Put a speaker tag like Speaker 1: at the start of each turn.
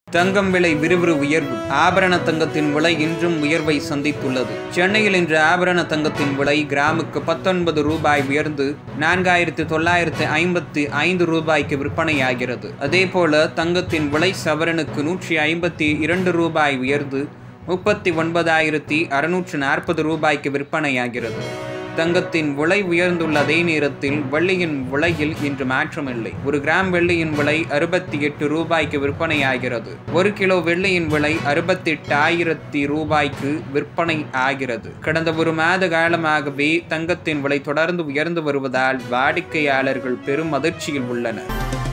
Speaker 1: தங்கம் விலை விறுவிறு உயர்வு ஆபரண தங்கத்தின் விலை இன்றும் உயர்வை சந்தித்துள்ளது சென்னையில் இன்று ஆபரண தங்கத்தின் விலை கிராமுக்கு பத்தொன்பது ரூபாய் உயர்ந்து நான்காயிரத்து தொள்ளாயிரத்து ஐம்பத்தி ஐந்து ரூபாய்க்கு விற்பனையாகிறது அதேபோல தங்கத்தின் விலை சவரனுக்கு நூற்றி ஐம்பத்தி இரண்டு ரூபாய் உயர்ந்து முப்பத்தி ஒன்பதாயிரத்தி அறுநூற்று நாற்பது ரூபாய்க்கு விற்பனையாகிறது தங்கத்தின் விலை உயர்ந்துள்ள அதே நேரத்தில் வெள்ளியின் விலையில் இன்று மாற்றமில்லை ஒரு கிராம் வெள்ளியின் விலை அறுபத்தி எட்டு ரூபாய்க்கு விற்பனையாகிறது ஒரு கிலோ வெள்ளியின் விலை அறுபத்தி எட்டாயிரத்தி ரூபாய்க்கு விற்பனை ஆகிறது கடந்த ஒரு மாத காலமாகவே தங்கத்தின் விலை தொடர்ந்து உயர்ந்து வருவதால் வாடிக்கையாளர்கள் பெரும் அதிர்ச்சியில் உள்ளனர்